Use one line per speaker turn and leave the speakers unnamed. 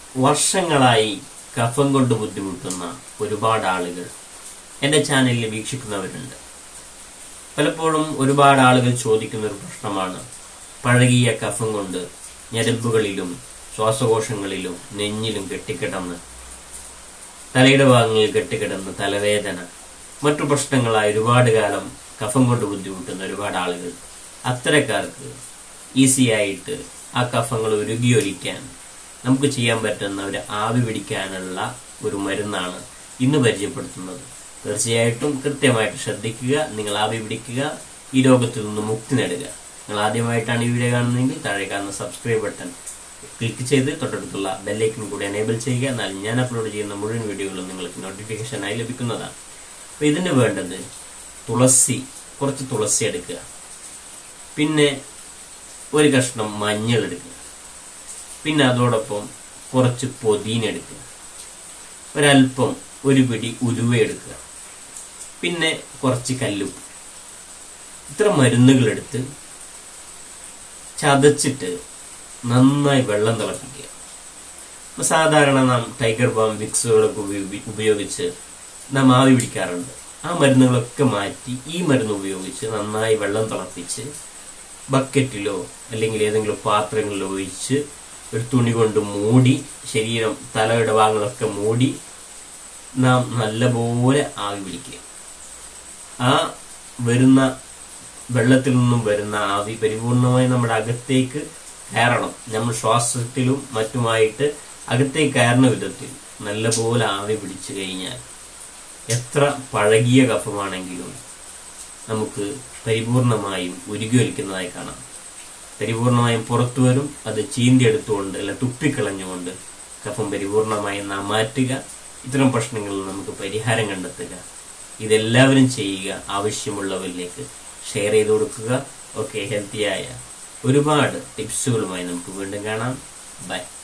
വർഷങ്ങളായി കഫം കൊണ്ട് ബുദ്ധിമുട്ടുന്ന ഒരുപാട് ആളുകൾ എൻ്റെ ചാനലിൽ വീക്ഷിക്കുന്നവരുണ്ട് പലപ്പോഴും ഒരുപാട് ആളുകൾ ചോദിക്കുന്ന ഒരു പ്രശ്നമാണ് പഴകിയ കഫം കൊണ്ട് ഞരമ്പുകളിലും ശ്വാസകോശങ്ങളിലും നെഞ്ഞിലും കെട്ടിക്കിടന്ന് തലയുടെ ഭാഗങ്ങളിൽ കെട്ടിക്കിടന്ന് തലവേദന മറ്റു പ്രശ്നങ്ങളായി ഒരുപാട് കാലം കഫം കൊണ്ട് ബുദ്ധിമുട്ടുന്ന ഒരുപാട് ആളുകൾ അത്തരക്കാർക്ക് ഈസി ആയിട്ട് ആ കഫങ്ങൾ ഉരുകിയൊലിക്കാൻ നമുക്ക് ചെയ്യാൻ പറ്റുന്ന ഒരു ആവി പിടിക്കാനുള്ള ഒരു മരുന്നാണ് ഇന്ന് പരിചയപ്പെടുത്തുന്നത് തീർച്ചയായിട്ടും കൃത്യമായിട്ട് ശ്രദ്ധിക്കുക നിങ്ങൾ ആവി പിടിക്കുക ഈ രോഗത്തിൽ നിന്ന് മുക്തി നേടുക നിങ്ങൾ ആദ്യമായിട്ടാണ് ഈ വീഡിയോ കാണുന്നതെങ്കിൽ താഴെ കാണുന്ന സബ്സ്ക്രൈബ് ബട്ടൺ ക്ലിക്ക് ചെയ്ത് തൊട്ടടുത്തുള്ള ബെല്ലൈക്കൻ കൂടി എനേബിൾ ചെയ്യുക എന്നാൽ ഞാൻ അപ്ലോഡ് ചെയ്യുന്ന മുഴുവൻ വീഡിയോകളും നിങ്ങൾക്ക് നോട്ടിഫിക്കേഷനായി ലഭിക്കുന്നതാണ് അപ്പോൾ ഇതിന് വേണ്ടത് തുളസി കുറച്ച് തുളസി എടുക്കുക പിന്നെ ഒരു കഷ്ണം മഞ്ഞൾ എടുക്കുക പിന്നെ അതോടൊപ്പം കുറച്ച് പൊതീന എടുക്കുക ഒരല്പം ഒരു പിടി ഉലുവ എടുക്കുക പിന്നെ കുറച്ച് കല്ലുപ്പ് ഇത്ര മരുന്നുകൾ എടുത്ത് ചതച്ചിട്ട് നന്നായി വെള്ളം തിളപ്പിക്കുക ഇപ്പൊ സാധാരണ നാം ടൈഗർ ബാം വിക്സുകളൊക്കെ ഉപയോഗി- ഉപയോഗിച്ച് നാം ആവി പിടിക്കാറുണ്ട് ആ മരുന്നുകളൊക്കെ മാറ്റി ഈ മരുന്ന് ഉപയോഗിച്ച് നന്നായി വെള്ളം തിളപ്പിച്ച് ബക്കറ്റിലോ അല്ലെങ്കിൽ ഏതെങ്കിലും പാത്രങ്ങളിലോ ഒഴിച്ച് ഒരു തുണി കൊണ്ട് മൂടി ശരീരം തലയുടെ ഭാഗങ്ങളൊക്കെ മൂടി നാം നല്ലപോലെ ആവി പിടിക്കുക ആ വരുന്ന വെള്ളത്തിൽ നിന്നും വരുന്ന ആവി പരിപൂർണമായി നമ്മുടെ അകത്തേക്ക് കയറണം നമ്മൾ ശ്വാസത്തിലും മറ്റുമായിട്ട് അകത്തേക്ക് കയറുന്ന വിധത്തിൽ നല്ലപോലെ ആവി പിടിച്ചു കഴിഞ്ഞാൽ എത്ര പഴകിയ കഫമാണെങ്കിലും നമുക്ക് പരിപൂർണമായും ഉരുകിയൊലിക്കുന്നതായി കാണാം പരിപൂർണമായും പുറത്തു വരും അത് ചീന്തിയെടുത്തുകൊണ്ട് അല്ല തുപ്പിക്കളഞ്ഞുകൊണ്ട് കഫം പരിപൂർണമായും നാം മാറ്റുക ഇത്തരം പ്രശ്നങ്ങളിൽ നമുക്ക് പരിഹാരം കണ്ടെത്തുക ഇതെല്ലാവരും ചെയ്യുക ആവശ്യമുള്ളവരിലേക്ക് ഷെയർ ചെയ്ത് കൊടുക്കുക ഓക്കെ ഹെൽത്തിയായ ഒരുപാട് ടിപ്സുകളുമായി നമുക്ക് വീണ്ടും കാണാം ബൈ